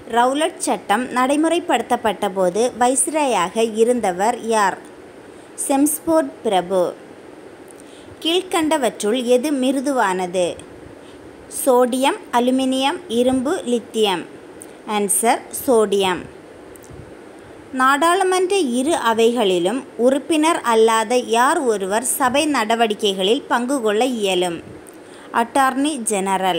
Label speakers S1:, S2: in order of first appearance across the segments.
S1: Rowlatt சட்டம் நடைமுறைப்படுத்தப்பட்டபோது வைஸ்ராயாக இருந்தவர் யார் செம்ஸ்போர்ட் பிரபு கீழ்க்கண்டவற்றுள் எது மிருதுவானது சோடியம் அலுமினியம் இரும்பு லித்தியம் ஆன்சர் சோடியம் நாடாளுமன்ற இரு அவைகளிலும் உறுப்பினர் அல்லாத யார் ஒருவர் சபை நடவடிக்கைகளில் பங்கு கொள்ள இயலும் அட்டார்னி ஜெனரல்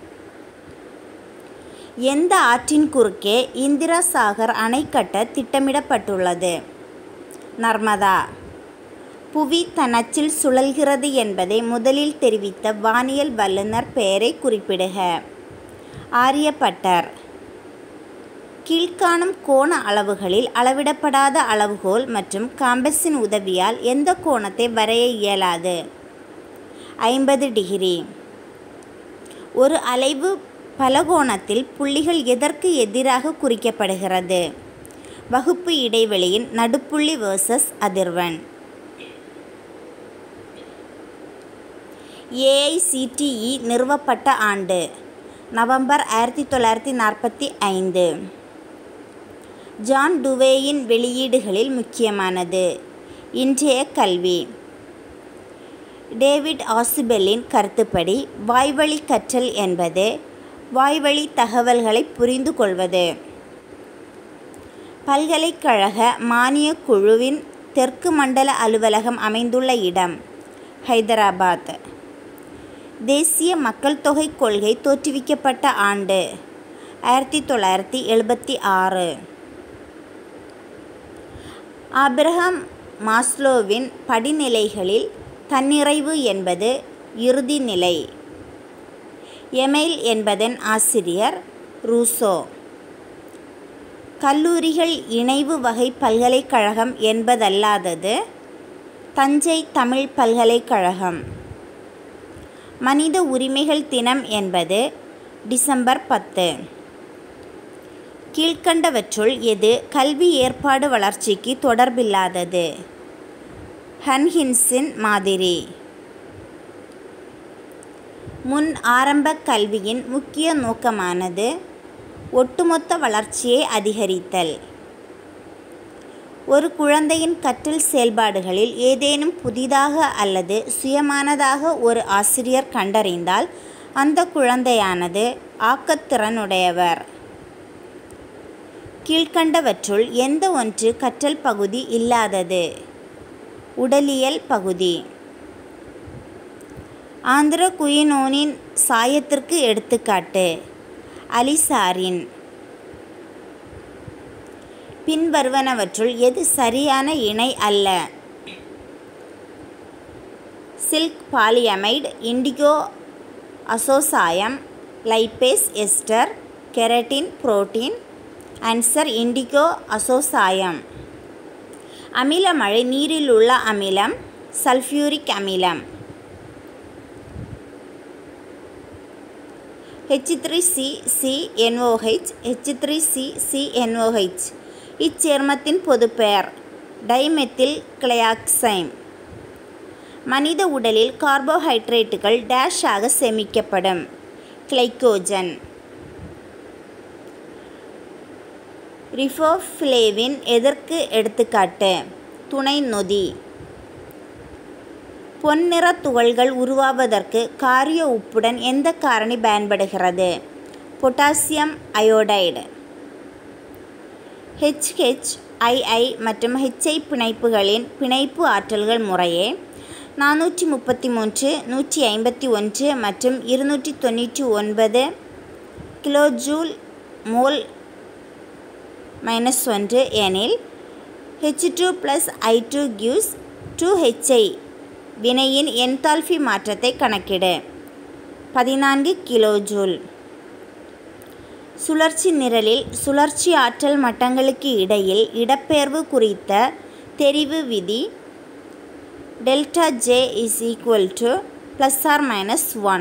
S1: எந்த ஆற்றின் குறுக்கே இந்திரா சாகர் அணை கட்ட திட்டமிடப்பட்டுள்ளது நர்மதா புவி தன் அச்சில் சுழல்கிறது என்பதை முதலில் தெரிவித்த வானியல் வல்லுநர் பெயரை குறிப்பிடுக ஆரியப்பட்டர் கீழ்காணும் கோண அளவுகளில் அளவிடப்படாத அளவுகோல் மற்றும் காம்பஸின் உதவியால் எந்த கோணத்தை வரைய இயலாது ஐம்பது டிகிரி ஒரு அலைவு பலகோணத்தில் புள்ளிகள் எதற்கு எதிராக குறிக்கப்படுகிறது வகுப்பு இடைவெளியின் நடுப்புள்ளி வேர்சஸ் அதிர்வெண் ஏஐசிடிஇ நிறுவப்பட்ட ஆண்டு நவம்பர் ஆயிரத்தி தொள்ளாயிரத்தி நாற்பத்தி ஐந்து ஜான் டுவேயின் வெளியீடுகளில் முக்கியமானது இன்றைய கல்வி டேவிட் ஆசிபெல்லின் கருத்துப்படி வாய்வழி கற்றல் என்பது வாய்வழி தகவல்களை புரிந்து கொள்வது பல்கலைக்கழக மானியக் குழுவின் தெற்கு மண்டல அலுவலகம் அமைந்துள்ள இடம் ஹைதராபாத் தேசிய மக்கள் தொகை கொள்கை தோற்றுவிக்கப்பட்ட ஆண்டு ஆயிரத்தி தொள்ளாயிரத்தி எழுபத்தி ஆறு ஆபிரகாம் மாஸ்லோவின் படிநிலைகளில் தன்னிறைவு என்பது இறுதி நிலை எமெயில் என்பதன் ஆசிரியர் ரூசோ கல்லூரிகள் இணைவு வகை பல்கலைக்கழகம் என்பதல்லாதது தஞ்சை தமிழ் பல்கலைக்கழகம் மனித உரிமைகள் தினம் என்பது டிசம்பர் பத்து கீழ்க்கண்டவற்றுள் எது கல்வி ஏற்பாடு வளர்ச்சிக்கு தொடர்பில்லாதது ஹன்ஹின்ஸின் மாதிரி முன் ஆரம்ப கல்வியின் முக்கிய நோக்கமானது ஒட்டுமொத்த வளர்ச்சியை அதிகரித்தல் ஒரு குழந்தையின் கற்றல் செயல்பாடுகளில் ஏதேனும் புதிதாக அல்லது சுயமானதாக ஒரு ஆசிரியர் கண்டறிந்தால் அந்த குழந்தையானது ஆக்கத்திறனுடையவர் கீழ்க்கண்டவற்றுள் எந்த ஒன்று கற்றல் பகுதி இல்லாதது உடலியல் பகுதி ஆந்திர குயினோனின் சாயத்திற்கு எடுத்துக்காட்டு அலிசாரின் பின்வருவனவற்றுள் எது சரியான இணை அல்ல சில்க் பாலியமைடு இண்டிகோ அசோசாயம் lipase ester keratin protein answer indigo அசோசாயம் அமிலமழை நீரில் உள்ள அமிலம் சல்ஃபியூரிக் அமிலம் H three C C NOH H three C C NOH இச்சேர்மத்தின் பொதுப்பெயர் டைமெத்தில் கிளையாக்சைம் மனித உடலில் கார்போஹைட்ரேட்டுகள் டேஷ் ஆக சேமிக்கப்படும் கிளைக்கோஜன் ரிஃபோஃப்ளேவின் எதற்கு எடுத்துக்காட்டு துணை நொதி பொன்னிற துகள்கள் உருவாவதற்கு காரிய உப்புடன் எந்த காரணி பயன்படுகிறது பொட்டாசியம் அயோடைடு ஹெச்ஹெச் ஐஐ மற்றும் ஹெச்ஐ பிணைப்புகளின் பிணைப்பு ஆற்றல்கள் முறையே நானூற்றி முப்பத்தி மூன்று நூற்றி ஐம்பத்தி ஒன்று மற்றும் இருநூற்றி தொண்ணூற்றி ஒன்பது கிலோஜூல் மோல் மைனஸ் ஒன்று எனில் H two plus I two gives two HI வினையின் என்தால்ஃபி மாற்றத்தை கணக்கிடு பதினான்கு கிலோஜூல் சுழற்சி நிரலில் சுழற்சி ஆற்றல் மட்டங்களுக்கு இடையில் இடப்பெயர்வு குறித்த தெரிவு விதி delta J is equal to plus R minus one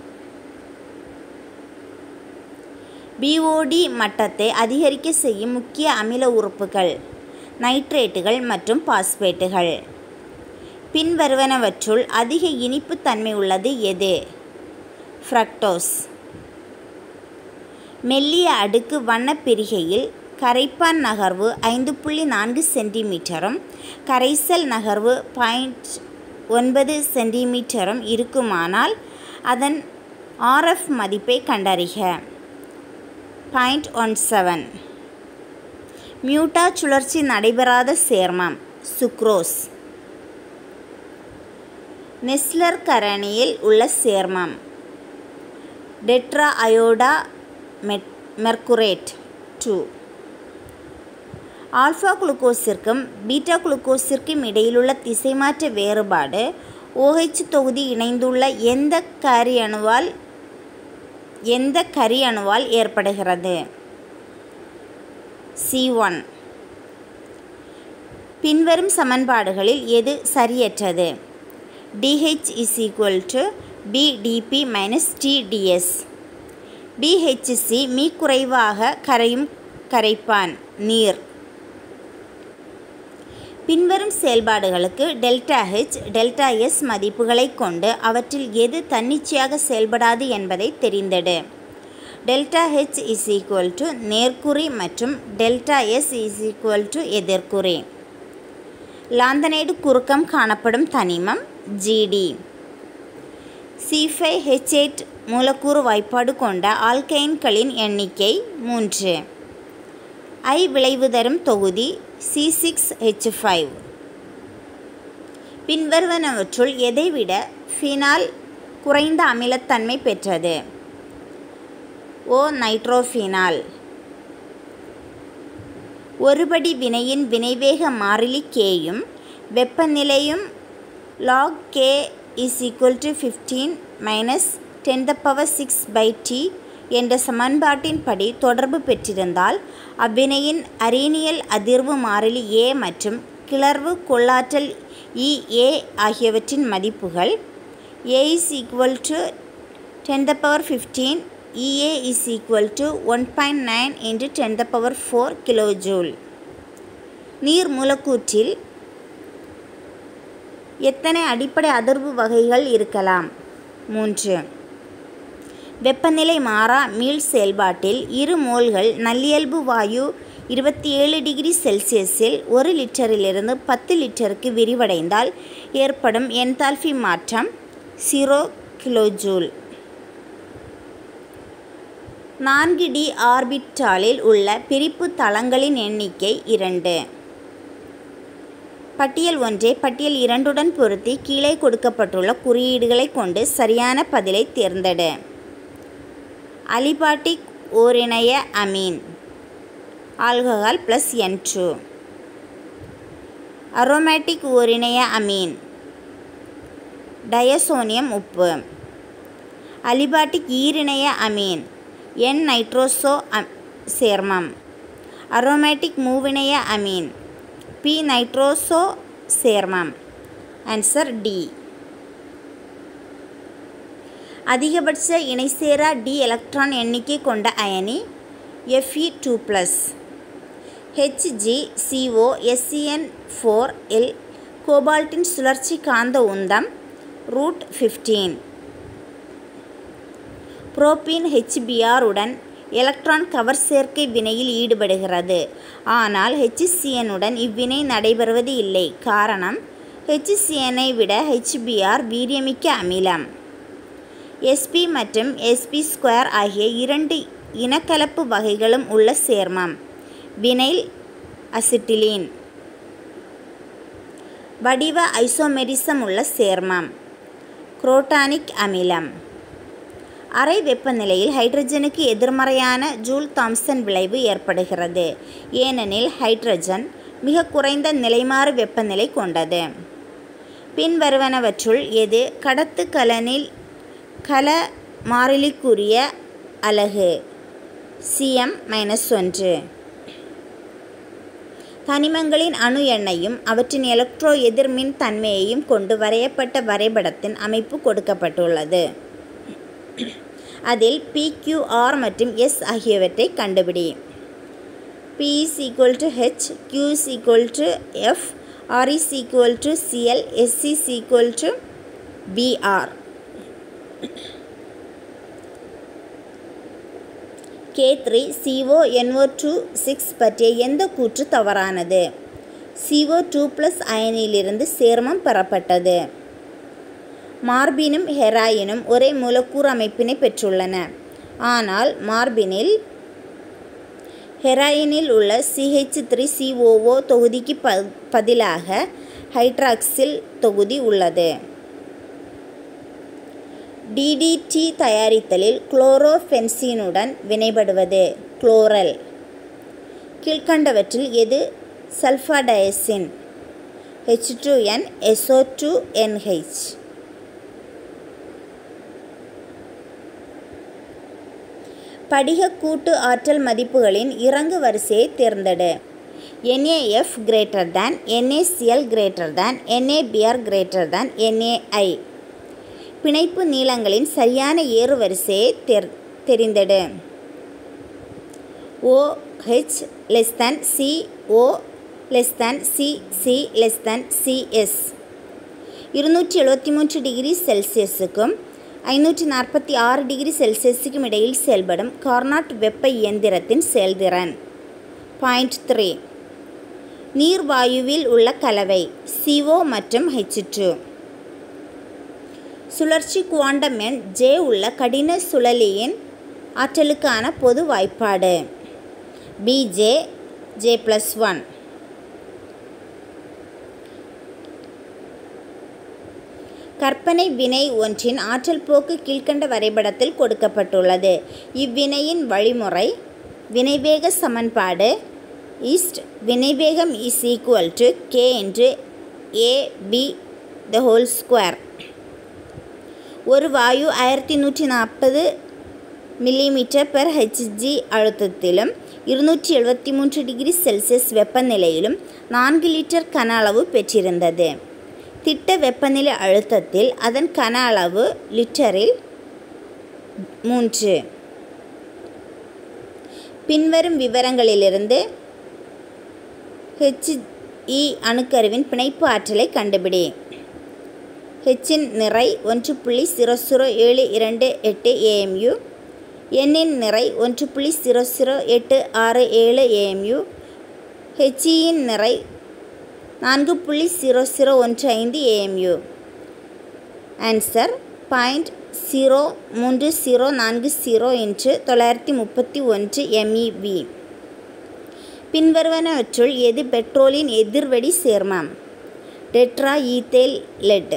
S1: BOD மட்டத்தை அதிகரிக்க செய்யும் முக்கிய அமில உறுப்புகள் நைட்ரேட்டுகள் மற்றும் பாஸ்பேட்டுகள் பின்வருவனவற்றுள் அதிக இனிப்பு தன்மை உள்ளது எது ஃப்ரக்டோஸ் மெல்லிய அடுக்கு வண்ணப்பிரிகையில் கரைப்பான் நகர்வு ஐந்து புள்ளி நான்கு சென்டிமீட்டரும் கரைசல் நகர்வு பாயிண்ட் ஒன்பது சென்டிமீட்டரும் இருக்குமானால் அதன் ஆர்எஃப் மதிப்பை கண்டறிக பாயிண்ட் ஒன் செவன் மியூட்டா சுழற்சி நடைபெறாத சேர்மம் சுக்ரோஸ் நெஸ்லர் கரணியில் உள்ள சேர்மம் டெட்ரா அயோடா மெட் மெர்குரேட் டூ ஆல்ஃபா குளுக்கோஸிற்கும் பீட்டா குளுக்கோஸிற்கும் இடையிலுள்ள திசைமாற்ற வேறுபாடு OH தொகுதி இணைந்துள்ள எந்த கரி அணுவால் எந்த கரி அணுவால் ஏற்படுகிறது சி ஒன் பின்வரும் சமன்பாடுகளில் எது சரியற்றது DH is equal to PDP minus TDS PHC மீ குறைவாக கரையும் கரைப்பான் நீர் பின்வரும் செயல்பாடுகளுக்கு டெல்டா ஹெச் டெல்டா எஸ் மதிப்புகளை கொண்டு அவற்றில் எது தன்னிச்சையாக செயல்படாது என்பதை தெரிந்தது delta H is equal to நேர்குறி மற்றும் delta S is equal to எதிர்குறி லாந்தனைடு குறுக்கம் காணப்படும் தனிமம் GD C five H eight மூலக்கூறு வாய்ப்பாடு கொண்ட ஆல்கைன்களின் எண்ணிக்கை மூன்று ஐ விளைவு தரும் தொகுதி சி சிக்ஸ் ஹெச் ஃபைவ் பின்வருவனவற்றுள் எதைவிட ஃபினால் குறைந்த அமிலத்தன்மை பெற்றது ஓ நைட்ரோஃபினால் ஒருபடி வினையின் வினைவேக மாறிலி கேயும் வெப்பநிலையும் log K is equal to fifteen minus ten the power six by T என்ற சமன்பாட்டின்படி தொடர்பு பெற்றிருந்தால் அவ்வினையின் அரேனியல் அதிர்வு மாறிலி ஏ மற்றும் கிளர்வு கொள்ளாற்றல் இ ஏ ஆகியவற்றின் மதிப்புகள் A is equal to ten the power fifteen EA is equal to one point nine into ten the power four kilo joule நீர் மூலக்கூற்றில் எத்தனை அடிப்படை அதிர்வு வகைகள் இருக்கலாம் மூன்று வெப்பநிலை மாறா மீள் செயல்பாட்டில் இரு மோல்கள் நல்லியல்பு வாயு இருபத்தி ஏழு டிகிரி செல்சியஸில் ஒரு லிட்டரிலிருந்து பத்து லிட்டருக்கு விரிவடைந்தால் ஏற்படும் என்தால்பி மாற்றம் ஜீரோ கிலோஜூல் நான்கு டி ஆர்பிட்டாலில் உள்ள பிரிப்பு தளங்களின் எண்ணிக்கை இரண்டு பட்டியல் ஒன்றை பட்டியல் இரண்டுடன் பொருத்தி கீழே கொடுக்கப்பட்டுள்ள குறியீடுகளை கொண்டு சரியான பதிலை தேர்ந்தெடு அலிபாட்டிக் ஓரிணைய amine alcohol plus N two aromatic ஓரிணைய அமீன் டயசோனியம் உப்பு அலிபாட்டிக் ஈரிணைய அமீன் என் நைட்ரோசோ சேர்மம் அரோமேட்டிக் மூவிணைய அமீன் பி நைட்ரோசோ சேர்மம் ஆன்சர் டி அதிகபட்ச இணைசேரா டி எலக்ட்ரான் எண்ணிக்கை கொண்ட அயனி FE two plus HG CO SCN four L கோபால்ட்டின் சுழற்சி காந்த உந்தம் ரூட் ஃபிஃப்டீன் புரோப்பீன் ஹெச்பிஆர் உடன் எலக்ட்ரான் கவர் சேர்க்கை வினையில் ஈடுபடுகிறது ஆனால் ஹெச்சிசிஎனுடன் இவ்வினை நடைபெறுவது இல்லை காரணம் ஹெச்சிசிஎனை விட ஹெச்பிஆர் வீரியமிக்க அமிலம் எஸ்பி மற்றும் எஸ்பி ஸ்கொயர் ஆகிய இரண்டு இனக்கலப்பு வகைகளும் உள்ள சேர்மம் வினைல் அசிட்டிலீன் வடிவ ஐசோமெரிசம் உள்ள சேர்மம் குரோட்டானிக் அமிலம் அறை வெப்பநிலையில் ஹைட்ரஜனுக்கு எதிர்மறையான ஜூல் தாம்சன் விளைவு ஏற்படுகிறது ஏனெனில் ஹைட்ரஜன் மிக குறைந்த நிலைமாறு வெப்பநிலை கொண்டது பின்வருவனவற்றுள் எது கடத்து கலனில் கல மாறிலிக்குரிய அலகு சிஎம் மைனஸ் ஒன்று தனிமங்களின் அணு எண்ணையும் அவற்றின் எலக்ட்ரோ எதிர்மின் தன்மையையும் கொண்டு வரையப்பட்ட வரைபடத்தின் அமைப்பு கொடுக்கப்பட்டுள்ளது அதில் பிக்யூஆர் மற்றும் எஸ் ஆகியவற்றை கண்டுபிடி P is equal to H Q is equal to F R is equal to CL S is equal to BR K three CO NO two six பற்றிய எந்த கூற்று தவறானது சிஓ டூ ப்ளஸ் அயனிலிருந்து சேர்மம் பெறப்பட்டது மார்பினும் ஹெராயினும் ஒரே மூலக்கூறு அமைப்பினை பெற்றுள்ளன ஆனால் மார்பினில் ஹெராயினில் உள்ள சிஹெச் த்ரீ சிஓஓ தொகுதிக்கு ப பதிலாக ஹைட்ராக்சில் தொகுதி உள்ளது டிடிடி தயாரித்தலில் குளோரோஃபென்சீனுடன் வினைபடுவது குளோரல் கீழ்கண்டவற்றில் எது sulphadiazine H two N SO two NH படிக கூட்டு ஆற்றல் மதிப்புகளின் இறங்கு வரிசையை தேர்ந்தெடு NAF greater than NACL greater than NABR greater than NAI பிணைப்பு நீளங்களின் சரியான ஏறுவரிசையை தெர் தெரிந்தெடு OH less than C O less than C C less than CS இருநூற்றி எழுபத்தி மூன்று டிகிரி செல்சியஸுக்கும் ஐநூற்றி நாற்பத்தி ஆறு டிகிரி செல்சியஸுக்கும் இடையில் செயல்படும் கார்னாட் வெப்ப இயந்திரத்தின் செயல்திறன் பாயிண்ட் த்ரீ நீர்வாயுவில் உள்ள கலவை சிஓ மற்றும் ஹெச் டூ சுழற்சி குவாண்டம் எண் ஜே உள்ள கடின சுழலியின் ஆற்றலுக்கான பொது வாய்ப்பாடு பிஜே ஜே ப்ளஸ் ஒன் கற்பனை வினை ஒன்றின் ஆற்றல் போக்கு கீழ்கண்ட வரைபடத்தில் கொடுக்கப்பட்டுள்ளது இவ்வினையின் வழிமுறை வினைவேக சமன்பாடு ஈஸ்ட் வினைவேகம் is equal to K into A B the whole square ஒரு வாயு ஆயிரத்தி நூற்றி நாற்பது மில்லிமீட்டர் பெர் ஹெச்ஜி அழுத்தத்திலும் இருநூற்றி எழுபத்தி மூன்று டிகிரி செல்சியஸ் வெப்பநிலையிலும் நான்கு லிட்டர் கன அளவு பெற்றிருந்தது திட்ட வெப்பநிலை அழுத்தத்தில் அதன் கன அளவு லிட்டரில் மூன்று பின்வரும் விவரங்களிலிருந்து ஹெச்இ அணுக்கருவின் பிணைப்பு ஆற்றலை கண்டுபிடி ஹெச்சின் நிறை ஒன்று புள்ளி ஜீரோ ஜீரோ ஏழு இரண்டு எட்டு ஏஎம்யு எண்ணின் நிறை ஒன்று புள்ளி ஜீரோ ஜீரோ எட்டு ஆறு ஏழு ஏஎம்யு ஹெச்இயின் நிறை நான்கு புள்ளி ஜீரோ ஜீரோ ஒன்று ஐந்து ஏஎம்யு ஆன்சர் பாயிண்ட் ஜீரோ மூன்று ஜீரோ நான்கு ஜீரோ இன்று தொள்ளாயிரத்தி முப்பத்தி ஒன்று எம்இவி பின்வருவனவற்றுள் எது பெட்ரோலின் எதிர்வெடி சேர்மம் டெட்ரா ஈத்தேல் லெட்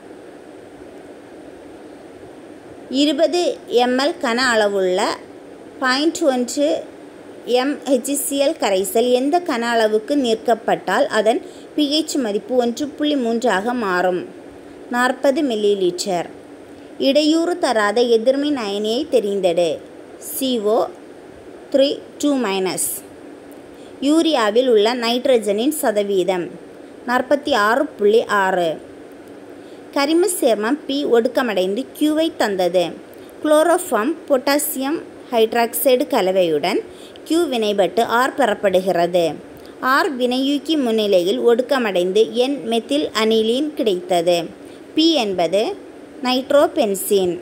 S1: இருபது எம்எல் கன அளவுள்ள பாயிண்ட் ஒன்று எம்ஹெச்சிசிஎல் கரைசல் எந்த கன அளவுக்கு நீர்க்கப்பட்டால் அதன் பிஹெச் மதிப்பு ஒன்று புள்ளி மூன்றாக மாறும் நாற்பது மில்லி லிட்டர் இடையூறு தராத எதிர்மின் அயனியை தெரிந்தெடு சிஓ த்ரீ டூ மைனஸ் யூரியாவில் உள்ள நைட்ரஜனின் சதவீதம் நாற்பத்தி ஆறு புள்ளி ஆறு கரிம சேர்மம் பி ஒடுக்கமடைந்து கியூவை தந்தது குளோரோஃபார்ம் பொட்டாசியம் ஹைட்ராக்சைடு கலவையுடன் கியூ வினைபட்டு ஆர் பெறப்படுகிறது ஆர் வினையூக்கி முன்னிலையில் ஒடுக்கமடைந்து என் மெத்தில் அனிலீன் கிடைத்தது பி என்பது நைட்ரோபென்சீன்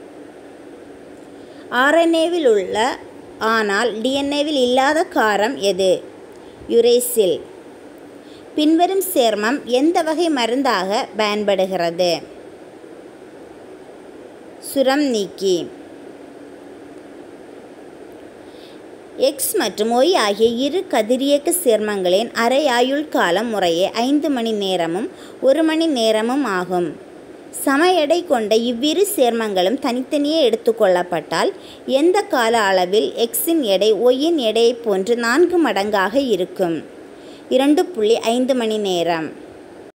S1: ஆர்என்ஏவில் உள்ள ஆனால் டிஎன்ஏவில் இல்லாத காரம் எது யுரேசில் பின்வரும் சேர்மம் எந்த வகை மருந்தாக பயன்படுகிறது சுரம் நீக்கி எக்ஸ் மற்றும் ஒய் ஆகிய இரு கதிரியக்க சேர்மங்களின் அரை ஆயுள் காலம் முறையே ஐந்து மணி நேரமும் ஒரு மணி நேரமும் ஆகும் சம எடை கொண்ட இவ்விரு சேர்மங்களும் தனித்தனியே எடுத்துக்கொள்ளப்பட்டால் எந்த கால அளவில் எக்ஸின் எடை ஒய்யின் எடையைப் போன்று நான்கு மடங்காக இருக்கும் இரண்டு புள்ளி ஐந்து மணி நேரம்